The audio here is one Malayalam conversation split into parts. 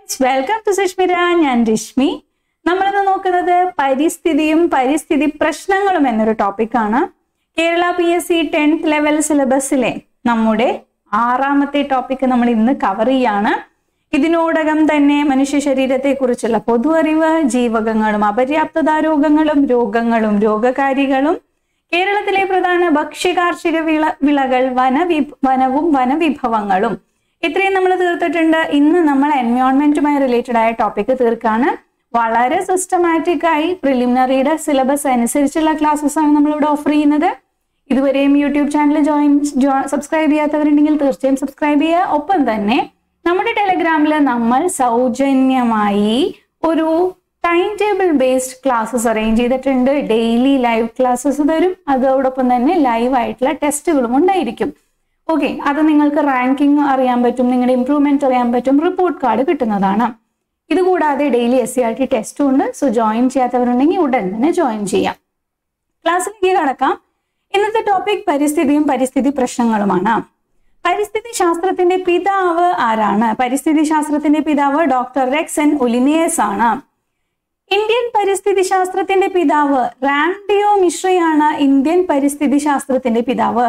സ്റ്റുഡൻസ് വെൽക്കം ടു സുഷ്മിര ഞാൻ രശ്മി നമ്മളിന്ന് നോക്കുന്നത് പരിസ്ഥിതിയും പരിസ്ഥിതി പ്രശ്നങ്ങളും എന്നൊരു ടോപ്പിക്കാണ് Kerala P S C tenth level സിലബസിലെ നമ്മുടെ ആറാമത്തെ ടോപ്പിക്ക് നമ്മൾ ഇന്ന് കവർ ചെയ്യാണ് ഇതിനോടകം തന്നെ മനുഷ്യ ശരീരത്തെ കുറിച്ചുള്ള പൊതു അറിവ് ജീവകങ്ങളും അപര്യാപ്തതാ രോഗങ്ങളും രോഗങ്ങളും രോഗകാരികളും കേരളത്തിലെ പ്രധാന ഭക്ഷ്യകാർഷിക വിള വിളകൾ വനവി വനവും വനവിഭവങ്ങളും ഇത്രയും നമ്മൾ തീർത്തിട്ടുണ്ട് ഇന്ന് നമ്മൾ എൻവയോൺമെന്റുമായി റിലേറ്റഡ് ആയ ടോപ്പിക്ക് തീർക്കാണ് വളരെ സിസ്റ്റമാറ്റിക് ആയി പ്രിലിമിനറിയുടെ സിലബസ് അനുസരിച്ചുള്ള ക്ലാസ്സസ് ആണ് നമ്മളിവിടെ ഓഫർ ചെയ്യുന്നത് ഇതുവരെയും യൂട്യൂബ് ചാനൽ ജോയിൻ സബ്സ്ക്രൈബ് ചെയ്യാത്തവരുണ്ടെങ്കിൽ തീർച്ചയായും സബ്സ്ക്രൈബ് ചെയ്യുക ഒപ്പം തന്നെ നമ്മുടെ ടെലഗ്രാമിൽ നമ്മൾ സൗജന്യമായി ഒരു time table based classes arrange ചെയ്തിട്ടുണ്ട് ഡെയിലി ലൈവ് ക്ലാസ്സസ് തരും അതോടൊപ്പം തന്നെ ലൈവ് ആയിട്ടുള്ള ടെസ്റ്റുകളും ഉണ്ടായിരിക്കും ഓക്കെ അത് നിങ്ങൾക്ക് റാങ്കിങ് അറിയാൻ പറ്റും നിങ്ങളുടെ ഇംപ്രൂവ്മെന്റ് അറിയാൻ പറ്റും റിപ്പോർട്ട് കാർഡ് കിട്ടുന്നതാണ് ഇതുകൂടാതെ daily S C R T ടെസ്റ്റും ഉണ്ട് സോ ജോയിൻ ചെയ്യാത്തവരുണ്ടെങ്കിൽ ഉടൻ തന്നെ ജോയിൻ ചെയ്യാം ക്ലാസ്സിലേക്ക് കടക്കാം ഇന്നത്തെ ടോപ്പിക് പരിസ്ഥിതിയും പരിസ്ഥിതി പ്രശ്നങ്ങളുമാണ് പരിസ്ഥിതി ശാസ്ത്രത്തിന്റെ പിതാവ് ആരാണ് പരിസ്ഥിതി ശാസ്ത്രത്തിന്റെ പിതാവ് ഡോക്ടർ റെക്സൻ ഒലിനിയസ് ആണ് ഇന്ത്യൻ പരിസ്ഥിതി ശാസ്ത്രത്തിന്റെ പിതാവ് റാംഡിയോ മിശ്രയാണ് ഇന്ത്യൻ പരിസ്ഥിതി ശാസ്ത്രത്തിന്റെ പിതാവ്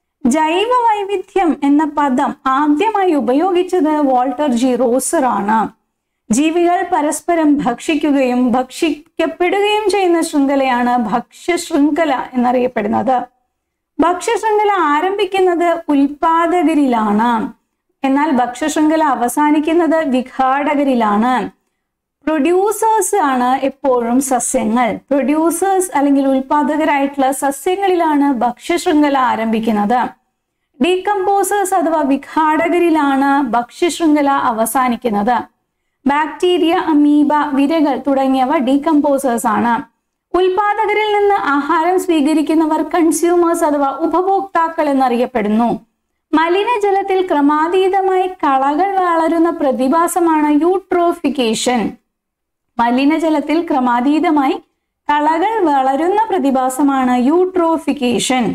ജൈവ വൈവിധ്യം എന്ന പദം ആദ്യമായി ഉപയോഗിച്ചത് വാൾട്ടർ ജി റോസർ ആണ് ജീവികൾ പരസ്പരം ഭക്ഷിക്കുകയും ഭക്ഷിക്കപ്പെടുകയും ചെയ്യുന്ന ശൃംഖലയാണ് ഭക്ഷ്യ ശൃംഖല എന്നറിയപ്പെടുന്നത് ഭക്ഷ്യശൃംഖല ആരംഭിക്കുന്നത് ഉൽപാദകരിലാണ് എന്നാൽ ഭക്ഷ്യശൃംഖല അവസാനിക്കുന്നത് വിഘാടകരിലാണ് പ്രൊഡ്യൂസേഴ്സ് ആണ് എപ്പോഴും സസ്യങ്ങൾ പ്രൊഡ്യൂസേഴ്സ് അല്ലെങ്കിൽ ഉൽപാദകരായിട്ടുള്ള സസ്യങ്ങളിലാണ് ഭക്ഷ്യശൃംഖല ആരംഭിക്കുന്നത് ഡീകമ്പോസേഴ്സ് അഥവാ വിഘാടകരിലാണ് ഭക്ഷ്യശൃംഖല അവസാനിക്കുന്നത് ബാക്ടീരിയ അമീബ വിരകൾ തുടങ്ങിയവ ഡീകമ്പോസേഴ്സ് ആണ് ഉൽപാദകരിൽ നിന്ന് ആഹാരം സ്വീകരിക്കുന്നവർ കൺസ്യൂമേഴ്സ് അഥവാ ഉപഭോക്താക്കൾ എന്നറിയപ്പെടുന്നു മലിനജലത്തിൽ ക്രമാതീതമായി കളകൾ വളരുന്ന പ്രതിഭാസമാണ് യൂട്രോഫിക്കേഷൻ മലിനജലത്തിൽ ക്രമാതീതമായി കളകൾ വളരുന്ന പ്രതിഭാസമാണ് യൂട്രോഫിക്കേഷൻ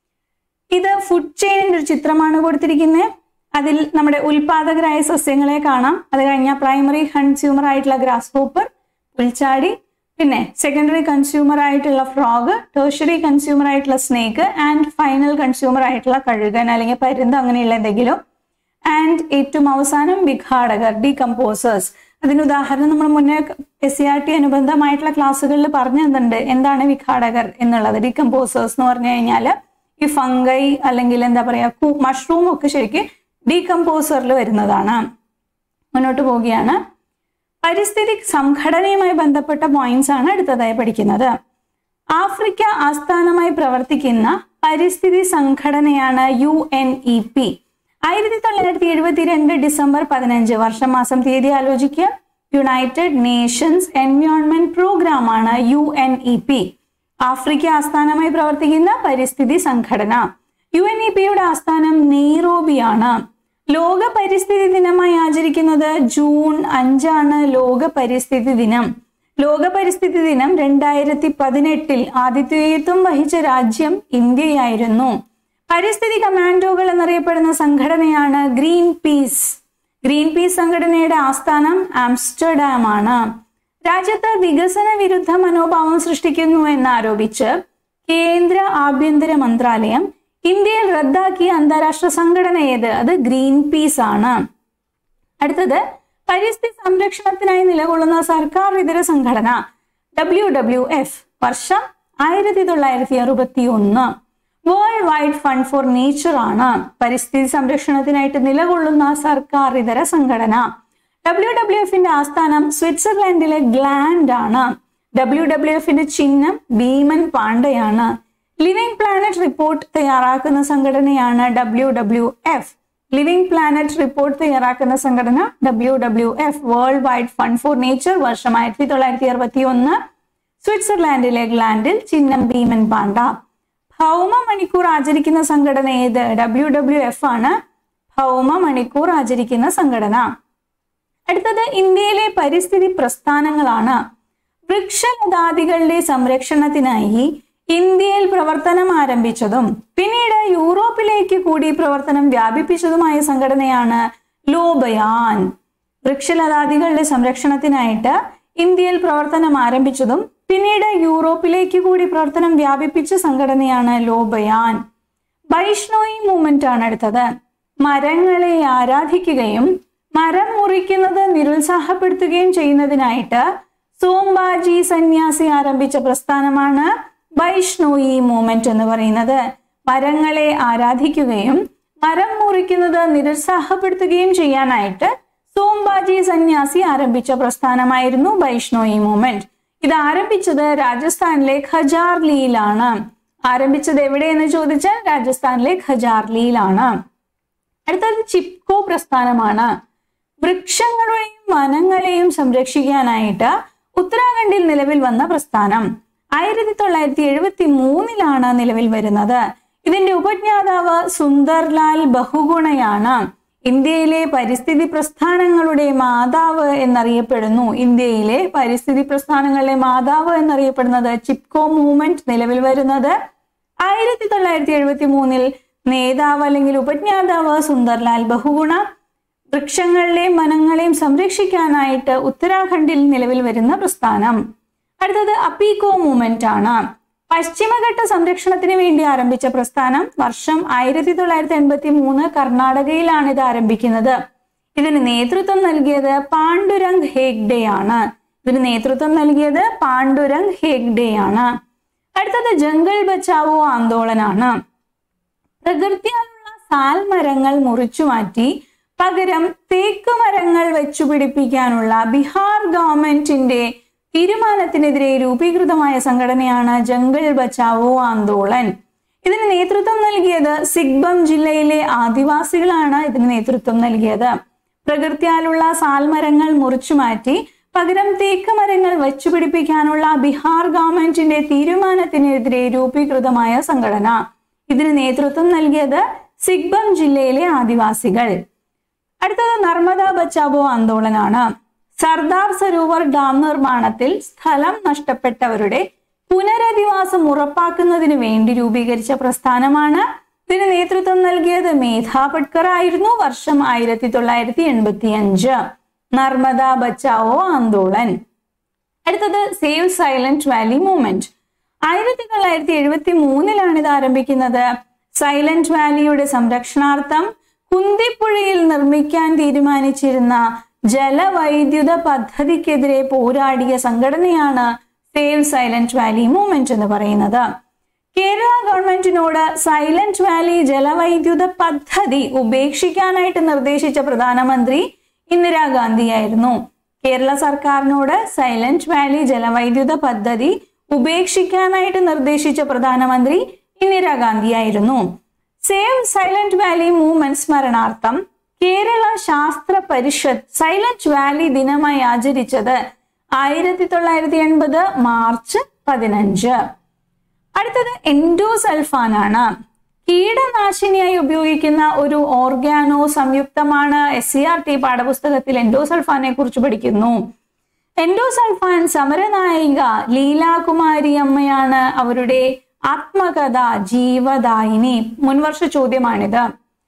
ഇത് ഫുഡ് ചെയിനിന്റെ ഒരു ചിത്രമാണ് കൊടുത്തിരിക്കുന്നത് അതിൽ നമ്മുടെ ഉൽപാദകരായ സസ്യങ്ങളെ കാണാം അത് കഴിഞ്ഞാൽ പ്രൈമറി കൺസ്യൂമർ ആയിട്ടുള്ള ഗ്രാസ് ഹോപ്പർ പുൽച്ചാടി പിന്നെ സെക്കൻഡറി കൺസ്യൂമർ ആയിട്ടുള്ള ഫ്രോഗ് ടേഴ്ഷറി കൺസ്യൂമർ ആയിട്ടുള്ള സ്നേക്ക് ആൻഡ് ഫൈനൽ കൺസ്യൂമർ ആയിട്ടുള്ള കഴുകൻ അല്ലെങ്കിൽ പരുന്ത് അങ്ങനെയുള്ള എന്തെങ്കിലും ആൻഡ് ഏറ്റവും അവസാനം വിഘാടകർ ഡീകമ്പോസേഴ്സ് അതിന് ഉദാഹരണം നമ്മൾ മുന്നേ എസ് സി ആർ ടി അനുബന്ധമായിട്ടുള്ള ക്ലാസ്സുകളിൽ പറഞ്ഞു തന്നിട്ടുണ്ട് എന്താണ് വിഘാടകർ എന്നുള്ളത് ഡീകമ്പോസേഴ്സ് എന്ന് പറഞ്ഞു കഴിഞ്ഞാൽ ഈ ഫംഗൈ അല്ലെങ്കിൽ എന്താ പറയുക മഷ്റൂം ഒക്കെ ശരിക്കും ഡീകമ്പോസറിൽ വരുന്നതാണ് മുന്നോട്ട് പോവുകയാണ് പരിസ്ഥിതി സംഘടനയുമായി ബന്ധപ്പെട്ട പോയിന്റ്സ് ആണ് അടുത്തതായി പഠിക്കുന്നത് ആഫ്രിക്ക ആസ്ഥാനമായി പ്രവർത്തിക്കുന്ന പരിസ്ഥിതി സംഘടനയാണ് യു എൻ ഇ പി ആയിരത്തി തൊള്ളായിരത്തി എഴുപത്തിരണ്ട് ഡിസംബർ പതിനഞ്ച് വർഷം മാസം തീയതി ആലോചിക്കുക യുണൈറ്റഡ് നേഷൻസ് എൻവയോൺമെന്റ് പ്രോഗ്രാം ആണ് U N E P Africa ആസ്ഥാനമായി പ്രവർത്തിക്കുന്ന പരിസ്ഥിതി സംഘടന യു എൻ ഇ പിയുടെ ആസ്ഥാനം നെയ്റോബിയാണ് ലോക പരിസ്ഥിതി ദിനമായി ആചരിക്കുന്നത് ജൂൺ അഞ്ചാണ് ലോക പരിസ്ഥിതി ദിനം ലോക പരിസ്ഥിതി ദിനം രണ്ടായിരത്തി പതിനെട്ടിൽ ആതിഥേയത്വം വഹിച്ച രാജ്യം ഇന്ത്യയായിരുന്നു പരിസ്ഥിതി കമാൻഡോകൾ എന്നറിയപ്പെടുന്ന സംഘടനയാണ് ഗ്രീൻ പീസ് ഗ്രീൻ പീസ് സംഘടനയുടെ ആസ്ഥാനം ആംസ്റ്റർഡാം ആണ് രാജ്യത്ത് വികസന വിരുദ്ധ മനോഭാവം സൃഷ്ടിക്കുന്നു എന്നാരോപിച്ച് കേന്ദ്ര ആഭ്യന്തര മന്ത്രാലയം ഇന്ത്യയിൽ റദ്ദാക്കിയ അന്താരാഷ്ട്ര സംഘടന ഏത് അത് ഗ്രീൻ പീസ് ആണ് അടുത്തത് പരിസ്ഥിതി സംരക്ഷണത്തിനായി നിലകൊള്ളുന്ന സർക്കാർ ഇതര സംഘടന ഡബ്ല്യു ഡബ്ല്യു എഫ് വർഷം ആയിരത്തി തൊള്ളായിരത്തി അറുപത്തി ഒന്ന് World Wide Fund for Nature ആണ് പരിസ്ഥിതി സംരക്ഷണത്തിനായിട്ട് നിലകൊള്ളുന്ന സർക്കാർ ഇതര സംഘടന ഡബ്ല്യു ഡബ്ല്യു എഫിന്റെ ആസ്ഥാനം സ്വിറ്റ്സർലൻഡിലെ ഗ്ലാൻഡ് ആണ് ഡബ്ല്യു ഡബ്ല്യു എഫിന്റെ ചിഹ്നം ഭീമൻ പാണ്ഡയാണ് ലിവിംഗ് പ്ലാനറ്റ് റിപ്പോർട്ട് തയ്യാറാക്കുന്ന സംഘടനയാണ് W W F living planet report തയ്യാറാക്കുന്ന സംഘടന W W F World Wide Fund for Nature വർഷം ആയിരത്തി തൊള്ളായിരത്തി അറുപത്തി ഒന്ന് സ്വിറ്റ്സർലാൻഡിലെ ഗ്ലാൻഡിൽ ചിഹ്നം ഭീമൻ പാണ്ഡ ഭൗമ മണിക്കൂർ ആചരിക്കുന്ന സംഘടന ഏത് ഡബ്ല്യു ഡബ്ല്യു എഫ് ആണ് ഭൗമ മണിക്കൂർ ആചരിക്കുന്ന സംഘടന അടുത്തത് ഇന്ത്യയിലെ പരിസ്ഥിതി പ്രസ്ഥാനങ്ങളാണ് വൃക്ഷലതാദികളുടെ സംരക്ഷണത്തിനായി ഇന്ത്യയിൽ പ്രവർത്തനം ആരംഭിച്ചതും പിന്നീട് യൂറോപ്പിലേക്ക് കൂടി പ്രവർത്തനം വ്യാപിപ്പിച്ചതുമായ സംഘടനയാണ് ലോബയാൻ വൃക്ഷലതാദികളുടെ സംരക്ഷണത്തിനായിട്ട് ഇന്ത്യയിൽ പ്രവർത്തനം ആരംഭിച്ചതും പിന്നീട് യൂറോപ്പിലേക്ക് കൂടി പ്രവർത്തനം വ്യാപിപ്പിച്ച സംഘടനയാണ് ലോബയാൻ വൈഷ്ണോയി മൂവ്മെന്റ് ആണ് അടുത്തത് മരങ്ങളെ ആരാധിക്കുകയും മരം മുറിക്കുന്നത് നിരുത്സാഹപ്പെടുത്തുകയും ചെയ്യുന്നതിനായിട്ട് സോംബാജി സന്യാസി ആരംഭിച്ച പ്രസ്ഥാനമാണ് വൈഷ്ണോയി മൂവ്മെന്റ് എന്ന് പറയുന്നത് മരങ്ങളെ ആരാധിക്കുകയും മരം മുറിക്കുന്നത് നിരുത്സാഹപ്പെടുത്തുകയും ചെയ്യാനായിട്ട് സോംബാജി സന്യാസി ആരംഭിച്ച പ്രസ്ഥാനമായിരുന്നു വൈഷ്ണോയി മൂവ്മെന്റ് ഇത് ആരംഭിച്ചത് രാജസ്ഥാനിലെ ഖജാർലിയിലാണ് ആരംഭിച്ചത് എവിടെയെന്ന് ചോദിച്ചാൽ രാജസ്ഥാനിലെ ഖജാർലിയിലാണ് അടുത്തത് ചിപ്കോ പ്രസ്ഥാനമാണ് വൃക്ഷങ്ങളെയും വനങ്ങളെയും സംരക്ഷിക്കാനായിട്ട് ഉത്തരാഖണ്ഡിൽ നിലവിൽ വന്ന പ്രസ്ഥാനം ആയിരത്തി തൊള്ളായിരത്തി എഴുപത്തി മൂന്നിലാണ് നിലവിൽ വരുന്നത് ഇതിന്റെ ഉപജ്ഞാതാവ് സുന്ദർലാൽ ബഹുഗുണയാണ് ഇന്ത്യയിലെ പരിസ്ഥിതി പ്രസ്ഥാനങ്ങളുടെ മാതാവ് എന്നറിയപ്പെടുന്നു ഇന്ത്യയിലെ പരിസ്ഥിതി പ്രസ്ഥാനങ്ങളുടെ മാതാവ് എന്നറിയപ്പെടുന്നത് ചിപ്കോ മൂവ്മെന്റ് നിലവിൽ വരുന്നത് ആയിരത്തി തൊള്ളായിരത്തി എഴുപത്തി മൂന്നിൽ നേതാവ് അല്ലെങ്കിൽ ഉപജ്ഞാതാവ് സുന്ദർലാൽ ബഹുഗുണ വൃക്ഷങ്ങളെയും വനങ്ങളെയും സംരക്ഷിക്കാനായിട്ട് ഉത്തരാഖണ്ഡിൽ നിലവിൽ വരുന്ന പ്രസ്ഥാനം അടുത്തത് അപ്പീകോ മൂവ്മെന്റ് ആണ് പശ്ചിമഘട്ട സംരക്ഷണത്തിന് വേണ്ടി ആരംഭിച്ച പ്രസ്ഥാനം വർഷം ആയിരത്തി തൊള്ളായിരത്തി എൺപത്തി മൂന്ന് കർണാടകയിലാണ് ഇത് ആരംഭിക്കുന്നത് ഇതിന് നേതൃത്വം നൽകിയത് പാണ്ഡുരംഗ് ഹേഗ്ഡെ ആണ് ഇതിന് നേതൃത്വം നൽകിയത് പാണ്ഡുരംഗ് ഹേഗ്ഡെ ആണ് അടുത്തത് ജംഗൽ ബച്ചാവോ ആന്തോളനാണ് പ്രകൃതിയാലുള്ള സാൽ മരങ്ങൾ മുറിച്ചു മാറ്റി പകരം തേക്ക് മരങ്ങൾ വെച്ചുപിടിപ്പിക്കാനുള്ള ബീഹാർ ഗവൺമെന്റിന്റെ തീരുമാനത്തിനെതിരെ രൂപീകൃതമായ സംഘടനയാണ് ജംഗൽ ബച്ചാവോ ആന്തോളൻ ഇതിന് നേതൃത്വം നൽകിയത് സിഗ്ബം ജില്ലയിലെ ആദിവാസികളാണ് ഇതിന് നേതൃത്വം നൽകിയത് പ്രകൃതിയാലുള്ള സാൽമരങ്ങൾ മുറിച്ചു മാറ്റി പകരം തേക്ക് മരങ്ങൾ വെച്ചുപിടിപ്പിക്കാനുള്ള ബീഹാർ ഗവൺമെന്റിന്റെ തീരുമാനത്തിനെതിരെ രൂപീകൃതമായ സംഘടന ഇതിന് നേതൃത്വം നൽകിയത് സിഗ്ബം ജില്ലയിലെ ആദിവാസികൾ അടുത്തത് നർമ്മദ ബച്ചാവോ ആന്തോളനാണ് സർദാർ സരോവർ ഡാം നിർമ്മാണത്തിൽ സ്ഥലം നഷ്ടപ്പെട്ടവരുടെ പുനരധിവാസം ഉറപ്പാക്കുന്നതിന് വേണ്ടി രൂപീകരിച്ച പ്രസ്ഥാനമാണ് ഇതിന് നേതൃത്വം നൽകിയത് മേധാ പട്കർ ആയിരുന്നു വർഷം ആയിരത്തി തൊള്ളായിരത്തി എൺപത്തി അഞ്ച് നർമ്മദ ബച്ചാവോ ആന്തോളൻ അടുത്തത് സേവ് സൈലന്റ് വാലി മൂവ്മെന്റ് ആയിരത്തി തൊള്ളായിരത്തി എഴുപത്തി മൂന്നിലാണ് ഇത് ആരംഭിക്കുന്നത് സൈലന്റ് വാലിയുടെ സംരക്ഷണാർത്ഥം കുന്തിപ്പുഴയിൽ നിർമ്മിക്കാൻ തീരുമാനിച്ചിരുന്ന ജലവൈദ്യുത പദ്ധതിക്കെതിരെ പോരാടിയ സംഘടനയാണ് സേവ് സൈലന്റ് വാലി മൂവ്മെന്റ് എന്ന് പറയുന്നത് കേരള ഗവൺമെന്റിനോട് സൈലന്റ് വാലി ജലവൈദ്യുത പദ്ധതി ഉപേക്ഷിക്കാനായിട്ട് നിർദ്ദേശിച്ച പ്രധാനമന്ത്രി ഇന്ദിരാഗാന്ധിയായിരുന്നു കേരള സർക്കാരിനോട് സൈലന്റ് വാലി ജലവൈദ്യുത പദ്ധതി ഉപേക്ഷിക്കാനായിട്ട് നിർദ്ദേശിച്ച പ്രധാനമന്ത്രി ഇന്ദിരാഗാന്ധിയായിരുന്നു സേവ് സൈലന്റ് വാലി മൂവ്മെന്റ് സ്മരണാർത്ഥം കേരള ശാസ്ത്ര പരിഷത്ത് സൈലന്റ് വാലി ദിനമായി ആചരിച്ചത് ആയിരത്തി തൊള്ളായിരത്തി എൺപത് മാർച്ച് പതിനഞ്ച് അടുത്തത് എൻഡോസൾഫാൻ ആണ് കീടനാശിനിയായി ഉപയോഗിക്കുന്ന ഒരു ഓർഗാനോ സംയുക്തമാണ് എസ് സി ആർ ടി പാഠപുസ്തകത്തിൽ എൻഡോസൾഫാനെ കുറിച്ച് പഠിക്കുന്നു എൻഡോസൾഫാൻ സമരനായിക ലീലാകുമാരി അമ്മയാണ് അവരുടെ ആത്മകഥ ജീവദായിനി മുൻവർഷ ചോദ്യമാണിത്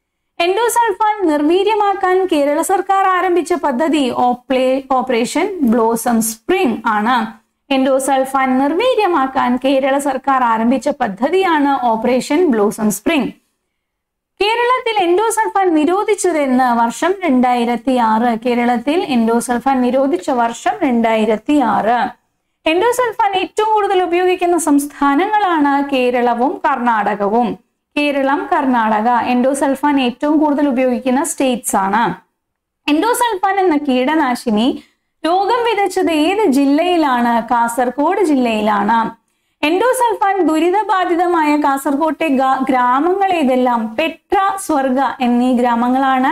എൻഡോസൾഫാൻ നിർവീര്യമാക്കാൻ കേരള സർക്കാർ ആരംഭിച്ച പദ്ധതി ഓപ്ലേ ഓപ്പറേഷൻ ബ്ലോസം സ്പ്രിംഗ് ആണ് എൻഡോസൾഫാൻ നിർവീര്യമാക്കാൻ കേരള സർക്കാർ ആരംഭിച്ച പദ്ധതിയാണ് ഓപ്പറേഷൻ ബ്ലോസം സ്പ്രിംഗ് കേരളത്തിൽ എൻഡോസൾഫാൻ നിരോധിച്ചതെന്ന് വർഷം രണ്ടായിരത്തി ആറ് കേരളത്തിൽ എൻഡോസൾഫാൻ നിരോധിച്ച വർഷം രണ്ടായിരത്തി ആറ് എൻഡോസൾഫാൻ ഏറ്റവും കൂടുതൽ ഉപയോഗിക്കുന്ന സംസ്ഥാനങ്ങളാണ് കേരളവും കർണാടകവും കേരളം കർണാടക എൻഡോസൾഫാൻ ഏറ്റവും കൂടുതൽ ഉപയോഗിക്കുന്ന സ്റ്റേറ്റ്സ് ആണ് എൻഡോസൾഫാൻ എന്ന കീടനാശിനി രോഗം വിതച്ചത് ഏത് ജില്ലയിലാണ് കാസർഗോഡ് ജില്ലയിലാണ് എൻഡോസൾഫാൻ ദുരിതബാധിതമായ കാസർഗോട്ടെ ഗ്രാമങ്ങൾ ഏതെല്ലാം പെട്ര സ്വർഗ എന്നീ ഗ്രാമങ്ങളാണ്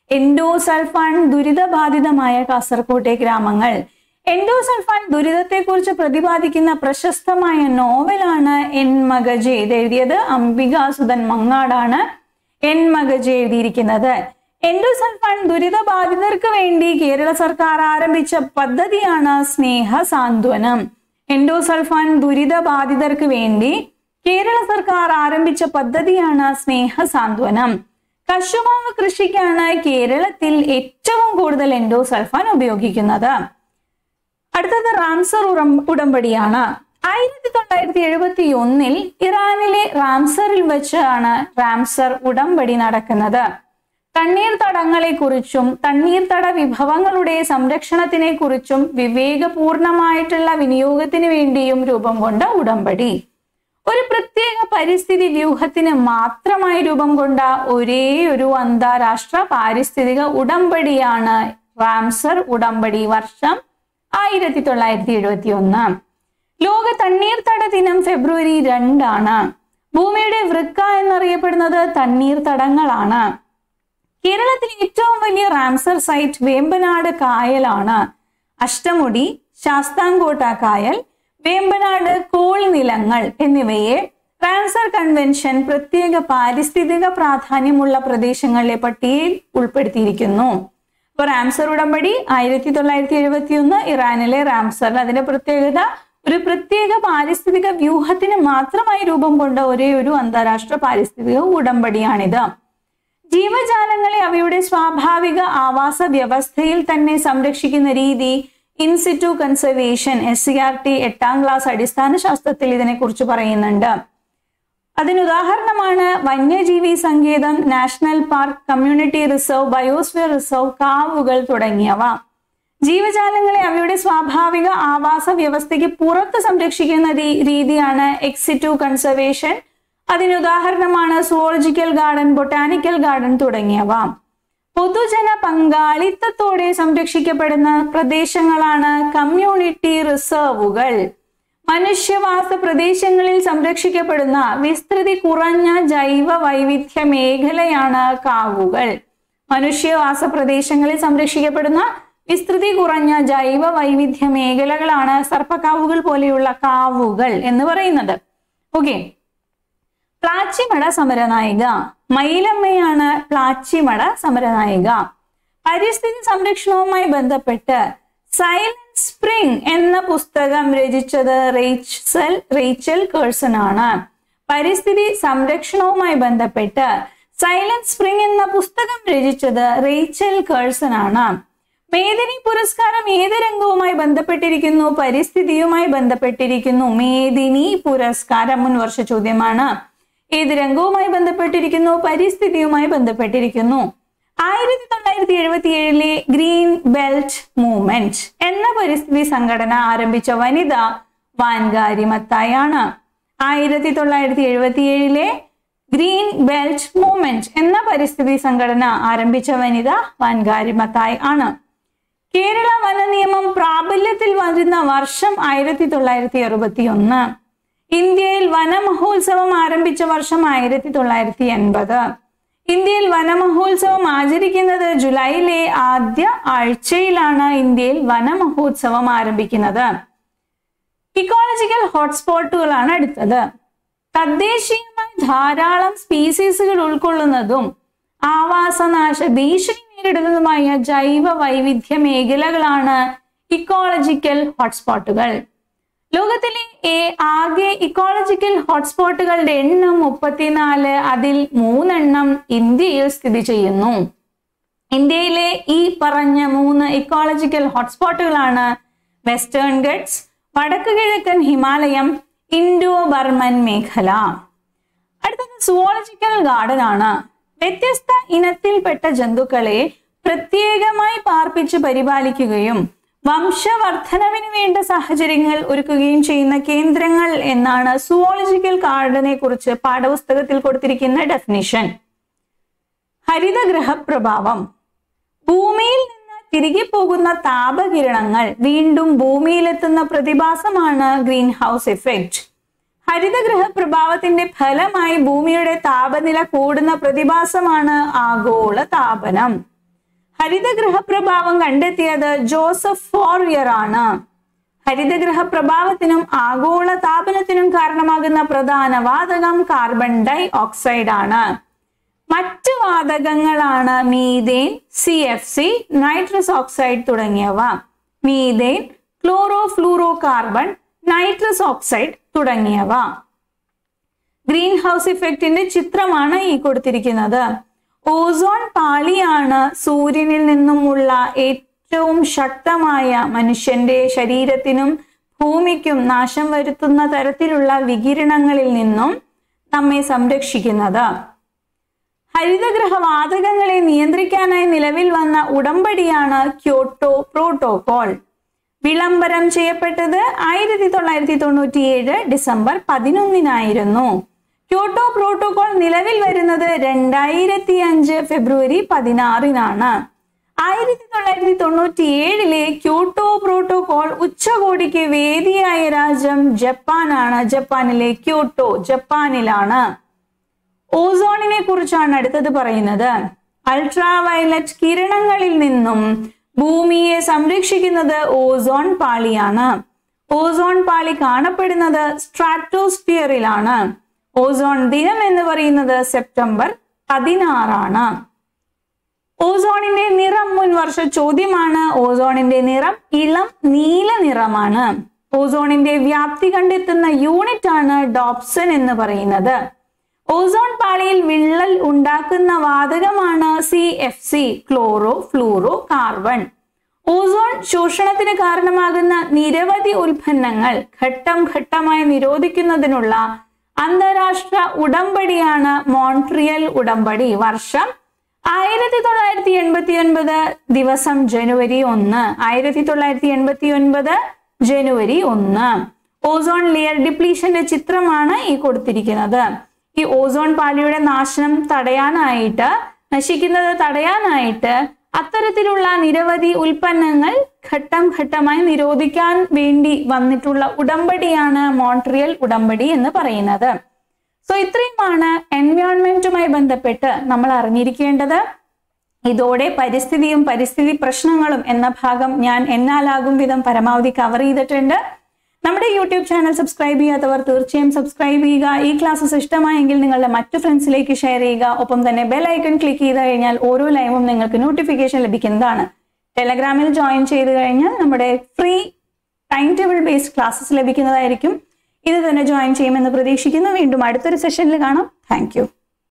എൻഡോസൾഫാൻ ദുരിതബാധിതമായ കാസർകോട്ടെ ഗ്രാമങ്ങൾ എൻഡോസൾഫാൻ ദുരിതത്തെക്കുറിച്ച് പ്രതിപാദിക്കുന്ന പ്രശസ്തമായ നോവലാണ് എൻ മഗജെ ഇത് എഴുതിയത് അംബികാസുധൻ മങ്ങാടാണ് എൻ മഗജെ എഴുതിയിരിക്കുന്നത് എൻഡോസൾഫാൻ ദുരിതബാധിതർക്ക് വേണ്ടി കേരള സർക്കാർ ആരംഭിച്ച പദ്ധതിയാണ് സ്നേഹ സാന്ത്വനം എൻഡോസൾഫാൻ ദുരിതബാധിതർക്ക് വേണ്ടി കേരള സർക്കാർ ആരംഭിച്ച പദ്ധതിയാണ് സ്നേഹ സാന്ത്വനം കശുമാവ് കൃഷിക്കാണ് കേരളത്തിൽ ഏറ്റവും കൂടുതൽ എൻഡോസൾഫാൻ ഉപയോഗിക്കുന്നത് അടുത്തത് റാംസർ ഉറം- ഉടമ്പടിയാണ് ആയിരത്തി തൊള്ളായിരത്തി എഴുപത്തി ഒന്നിൽ ഇറാനിലെ റാംസറിൽ വെച്ചാണ് റാംസർ ഉടമ്പടി നടക്കുന്നത് തണ്ണീർത്തടങ്ങളെ കുറിച്ചും തണ്ണീർത്തട വിഭവങ്ങളുടെ സംരക്ഷണത്തിനെ കുറിച്ചും വിവേകപൂർണമായിട്ടുള്ള വിനിയോഗത്തിന് വേണ്ടിയും രൂപം കൊണ്ട ഉടമ്പടി ഒരു പ്രത്യേക പരിസ്ഥിതി വ്യൂഹത്തിന് മാത്രമായി രൂപം കൊണ്ട ഒരേ ഒരു അന്താരാഷ്ട്ര പാരിസ്ഥിതിക ഉടമ്പടിയാണ് റാംസർ ഉടമ്പടി വർഷം ആയിരത്തി തൊള്ളായിരത്തി എഴുപത്തി ഒന്ന് ലോക തണ്ണീർത്തട ദിനം ഫെബ്രുവരി രണ്ടാണ് ഭൂമിയുടെ വൃക്ക എന്നറിയപ്പെടുന്നത് തണ്ണീർത്തടങ്ങളാണ് കേരളത്തിലെ ഏറ്റവും വലിയ റാംസർ സൈറ്റ് വേമ്പനാട് കായലാണ് അഷ്ടമുടി ശാസ്താംകോട്ട കായൽ വേമ്പനാട് കോൾ നിലങ്ങൾ എന്നിവയെ റാംസർ കൺവെൻഷൻ പ്രത്യേക പാരിസ്ഥിതിക പ്രാധാന്യമുള്ള പ്രദേശങ്ങളിലെ പട്ടികയിൽ ഉൾപ്പെടുത്തിയിരിക്കുന്നു അപ്പൊ റാംസർ ഉടമ്പടി ആയിരത്തി തൊള്ളായിരത്തി എഴുപത്തി ഒന്ന് ഇറാനിലെ റാംസർ അതിന്റെ പ്രത്യേകത ഒരു പ്രത്യേക പാരിസ്ഥിതിക വ്യൂഹത്തിന് മാത്രമായി രൂപം കൊണ്ട ഒരേ ഒരു അന്താരാഷ്ട്ര പാരിസ്ഥിതിക ഉടമ്പടിയാണിത് ജീവജാലങ്ങളെ അവയുടെ സ്വാഭാവിക ആവാസ വ്യവസ്ഥയിൽ തന്നെ സംരക്ഷിക്കുന്ന രീതി in situ conservation S C R T എട്ടാം ക്ലാസ് അടിസ്ഥാന ശാസ്ത്രത്തിൽ ഇതിനെക്കുറിച്ച് പറയുന്നുണ്ട് അതിനുദാഹരണമാണ് വന്യജീവി സങ്കേതം national park community reserve biosphere reserve കാവുകൾ തുടങ്ങിയവ ജീവജാലങ്ങളെ അവയുടെ സ്വാഭാവിക ആവാസ വ്യവസ്ഥയ്ക്ക് പുറത്ത് സംരക്ഷിക്കുന്ന രീ- രീതിയാണ് എക്സിറ്റു കൺസർവേഷൻ അതിനുദാഹരണമാണ് സുവോളജിക്കൽ ഗാർഡൻ ബൊട്ടാനിക്കൽ ഗാർഡൻ തുടങ്ങിയവ പൊതുജന പങ്കാളിത്തത്തോടെ സംരക്ഷിക്കപ്പെടുന്ന പ്രദേശങ്ങളാണ് കമ്മ്യൂണിറ്റി റിസർവുകൾ മനുഷ്യവാസ പ്രദേശങ്ങളിൽ സംരക്ഷിക്കപ്പെടുന്ന വിസ്തൃതി കുറഞ്ഞ ജൈവ വൈവിധ്യ മേഖലയാണ് കാവുകൾ മനുഷ്യവാസ പ്രദേശങ്ങളിൽ സംരക്ഷിക്കപ്പെടുന്ന വിസ്തൃതി കുറഞ്ഞ ജൈവ വൈവിധ്യ മേഖലകളാണ് സർപ്പക്കാവുകൾ പോലെയുള്ള കാവുകൾ എന്ന് പറയുന്നത് ഓക്കെ പ്ലാച്ചിമട സമരനായിക മയിലമ്മയാണ് പ്ലാച്ചിമട സമരനായിക പരിസ്ഥിതി സംരക്ഷണവുമായി ബന്ധപ്പെട്ട് സൈലന്റ് സ്പ്രിംഗ് എന്ന പുസ്തകം രചിച്ചത് റേച്ചൽ റേച്ചൽ കേഴ്സൺ ആണ് പരിസ്ഥിതി സംരക്ഷണവുമായി ബന്ധപ്പെട്ട് സൈലന്റ് സ്പ്രിംഗ് എന്ന പുസ്തകം രചിച്ചത് റേച്ചൽ കേഴ്സൺ ആണ് മേദിനി പുരസ്കാരം ഏത് രംഗവുമായി ബന്ധപ്പെട്ടിരിക്കുന്നു പരിസ്ഥിതിയുമായി ബന്ധപ്പെട്ടിരിക്കുന്നു മേദിനി പുരസ്കാരം മുൻ വർഷ ചോദ്യമാണ് ഏത് രംഗവുമായി ബന്ധപ്പെട്ടിരിക്കുന്നു പരിസ്ഥിതിയുമായി ബന്ധപ്പെട്ടിരിക്കുന്നു ആയിരത്തി തൊള്ളായിരത്തി എഴുപത്തി ഏഴിലെ ഗ്രീൻ ബെൽറ്റ് മൂവ്മെന്റ് എന്ന പരിസ്ഥിതി സംഘടന ആരംഭിച്ച വനിത വാൻകാരി മത്തായാണ് ആയിരത്തി തൊള്ളായിരത്തി എഴുപത്തി ഏഴിലെ ഗ്രീൻ ബെൽറ്റ് മൂവ്മെന്റ് എന്ന പരിസ്ഥിതി സംഘടന ആരംഭിച്ച വനിത വാൻകാരി മത്തായി ആണ് കേരള വന നിയമം പ്രാബല്യത്തിൽ വരുന്ന വർഷം ആയിരത്തി തൊള്ളായിരത്തി അറുപത്തി ഒന്ന് ഇന്ത്യയിൽ വനമഹോത്സവം ആരംഭിച്ച വർഷം ആയിരത്തി തൊള്ളായിരത്തി എൺപത് ഇന്ത്യയിൽ വനമഹോത്സവം ആചരിക്കുന്നത് ജൂലൈയിലെ ആദ്യ ആഴ്ചയിലാണ് ഇന്ത്യയിൽ വനമഹോത്സവം ആരംഭിക്കുന്നത് ഇക്കോളജിക്കൽ ഹോട്ട്സ്പോട്ടുകളാണ് അടുത്തത് തദ്ദേശീയമായി ധാരാളം സ്പീസീസുകൾ ഉൾക്കൊള്ളുന്നതും ആവാസനാശ ഭീഷണി നേരിടുന്നതുമായ ജൈവ വൈവിധ്യ മേഖലകളാണ് ഇക്കോളജിക്കൽ ഹോട്ട്സ്പോട്ടുകൾ ലോകത്തിലെ ഏ- ആകെ ഇക്കോളജിക്കൽ ഹോട്ട്സ്പോട്ടുകളുടെ എണ്ണം മുപ്പത്തിനാല് അതിൽ മൂന്നെണ്ണം ഇന്ത്യയിൽ സ്ഥിതി ചെയ്യുന്നു ഇന്ത്യയിലെ ഈ പറഞ്ഞ മൂന്ന് ഇക്കോളജിക്കൽ ഹോട്ട്സ്പോട്ടുകളാണ് വെസ്റ്റേൺ ഗട്ട്സ് വടക്ക് കിഴക്കൻ ഹിമാലയം ഇൻഡോ ബർമൻ മേഖല അടുത്തത് സുവോളജിക്കൽ ഗാർഡൻ ആണ് വ്യത്യസ്ത ഇനത്തിൽപ്പെട്ട ജന്തുക്കളെ പ്രത്യേകമായി പാർപ്പിച്ച് പരിപാലിക്കുകയും വംശവർദ്ധനവിന് വേണ്ട സാഹചര്യങ്ങൾ ഒരുക്കുകയും ചെയ്യുന്ന കേന്ദ്രങ്ങൾ എന്നാണ് സുവോളജിക്കൽ ഗാർഡനെ കുറിച്ച് പാഠപുസ്തകത്തിൽ കൊടുത്തിരിക്കുന്ന ഡെഫിനിഷൻ ഹരിതഗ്രഹ പ്രഭാവം ഭൂമിയിൽ നിന്ന് തിരികെ പോകുന്ന താപകിരണങ്ങൾ വീണ്ടും ഭൂമിയിലെത്തുന്ന പ്രതിഭാസമാണ് ഗ്രീൻ ഹൗസ് എഫക്റ്റ് ഹരിതഗ്രഹ പ്രഭാവത്തിന്റെ ഫലമായി ഭൂമിയുടെ താപനില കൂടുന്ന പ്രതിഭാസമാണ് ആഗോള താപനം ഹരിതഗ്രഹ പ്രഭാവം കണ്ടെത്തിയത് ജോസഫ് ഫോറിയർ ആണ് ഹരിതഗ്രഹ പ്രഭാവത്തിനും ആഗോള താപനത്തിനും കാരണമാകുന്ന പ്രധാന വാതകം കാർബൺ ഡൈ ഓക്സൈഡ് ആണ് മറ്റ് വാതകങ്ങളാണ് methane C F C nitrous oxide തുടങ്ങിയവ methane chlorofluorocarbon nitrous oxide തുടങ്ങിയവ ഗ്രീൻ ഹൗസ് ഇഫക്റ്റിന്റെ ചിത്രമാണ് ഈ കൊടുത്തിരിക്കുന്നത് ഓസോൺ പാളിയാണ് സൂര്യനിൽ നിന്നുമുള്ള ഏറ്റവും ശക്തമായ മനുഷ്യന്റെ ശരീരത്തിനും ഭൂമിക്കും നാശം വരുത്തുന്ന തരത്തിലുള്ള വികിരണങ്ങളിൽ നിന്നും നമ്മെ സംരക്ഷിക്കുന്നത് ഹരിതഗ്രഹ വാതകങ്ങളെ നിയന്ത്രിക്കാനായി നിലവിൽ വന്ന ഉടമ്പടിയാണ് ക്യോട്ടോ പ്രോട്ടോകോൾ വിളംബരം ചെയ്യപ്പെട്ടത് ആയിരത്തി തൊള്ളായിരത്തി തൊണ്ണൂറ്റിയേഴ് ഡിസംബർ പതിനൊന്നിനായിരുന്നു ക്യോട്ടോ പ്രോട്ടോകോൾ നിലവിൽ വരുന്നത് രണ്ടായിരത്തി അഞ്ച് ഫെബ്രുവരി പതിനാറിനാണ് ആയിരത്തി തൊള്ളായിരത്തി തൊണ്ണൂറ്റി ഏഴിലെ ക്യോട്ടോ പ്രോട്ടോകോൾ ഉച്ചകോടിക്ക് വേദിയായ രാജ്യം ജപ്പാനാണ് ജപ്പാനിലെ ക്യോട്ടോ ജപ്പാനിലാണ് ഓസോണിനെ കുറിച്ചാണ് അടുത്തത് പറയുന്നത് അൾട്രാ വയലറ്റ് കിരണങ്ങളിൽ നിന്നും ഭൂമിയെ സംരക്ഷിക്കുന്നത് ഓസോൺ പാളിയാണ് ഓസോൺ പാളി കാണപ്പെടുന്നത് സ്ട്രാറ്റോസ്ഫിയറിലാണ് ഓസോൺ ദിനം എന്ന് പറയുന്നത് സെപ്റ്റംബർ പതിനാറാണ് ഓസോണിന്റെ നിറം മുൻ വർഷ ചോദ്യമാണ് ഓസോണിന്റെ നിറം ഇളം നീല നിറമാണ് ഓസോണിന്റെ വ്യാപ്തി കണ്ടെത്തുന്ന യൂണിറ്റ് ആണ് ഡോപ്സൺ എന്ന് പറയുന്നത് ഓസോൺ പാളിയിൽ വിള്ളൽ ഉണ്ടാക്കുന്ന വാതകമാണ് C F C chlorofluorocarbon ozone ശോഷണത്തിന് കാരണമാകുന്ന നിരവധി ഉൽപ്പന്നങ്ങൾ ഘട്ടം ഘട്ടമായി നിരോധിക്കുന്നതിനുള്ള അന്താരാഷ്ട്ര ഉടമ്പടിയാണ് മോൺട്രിയൽ ഉടമ്പടി വർഷം ആയിരത്തി തൊള്ളായിരത്തി എൺപത്തി ഒൻപത് ദിവസം ജനുവരി ഒന്ന് ആയിരത്തി തൊള്ളായിരത്തി എൺപത്തി ഒൻപത് ജനുവരി ഒന്ന് ഓസോൺ ലെയർ ഡിപ്ലീഷന്റെ ചിത്രമാണ് ഈ കൊടുത്തിരിക്കുന്നത് ഈ ഓസോൺ പാളിയുടെ നാശനം തടയാനായിട്ട് നശിക്കുന്നത് തടയാനായിട്ട് അത്തരത്തിലുള്ള നിരവധി ഉൽപ്പന്നങ്ങൾ ഘട്ടം ഘട്ടമായി നിരോധിക്കാൻ വേണ്ടി വന്നിട്ടുള്ള ഉടമ്പടിയാണ് മോൺട്രിയൽ ഉടമ്പടി എന്ന് പറയുന്നത് സോ ഇത്രയുമാണ് എൻവയോൺമെന്റുമായി ബന്ധപ്പെട്ട് നമ്മൾ അറിഞ്ഞിരിക്കേണ്ടത് ഇതോടെ പരിസ്ഥിതിയും പരിസ്ഥിതി പ്രശ്നങ്ങളും എന്ന ഭാഗം ഞാൻ എന്നാലാകും വിധം പരമാവധി കവർ ചെയ്തിട്ടുണ്ട് നമ്മുടെ യൂട്യൂബ് ചാനൽ സബ്സ്ക്രൈബ് ചെയ്യാത്തവർ തീർച്ചയായും സബ്സ്ക്രൈബ് ചെയ്യുക ഈ ക്ലാസ്സസ് ഇഷ്ടമായെങ്കിൽ നിങ്ങളുടെ മറ്റു ഫ്രണ്ട്സിലേക്ക് ഷെയർ ചെയ്യുക ഒപ്പം തന്നെ ബെൽ ഐക്കൺ ക്ലിക്ക് ചെയ്ത് കഴിഞ്ഞാൽ ഓരോ ലൈവും നിങ്ങൾക്ക് നോട്ടിഫിക്കേഷൻ ലഭിക്കുന്നതാണ് ടെലഗ്രാമിൽ ജോയിൻ ചെയ്ത് കഴിഞ്ഞാൽ നമ്മുടെ free time table based classes ലഭിക്കുന്നതായിരിക്കും ഇത് തന്നെ ജോയിൻ ചെയ്യുമെന്ന് പ്രതീക്ഷിക്കുന്നു വീണ്ടും അടുത്തൊരു സെഷനിൽ കാണാം താങ്ക്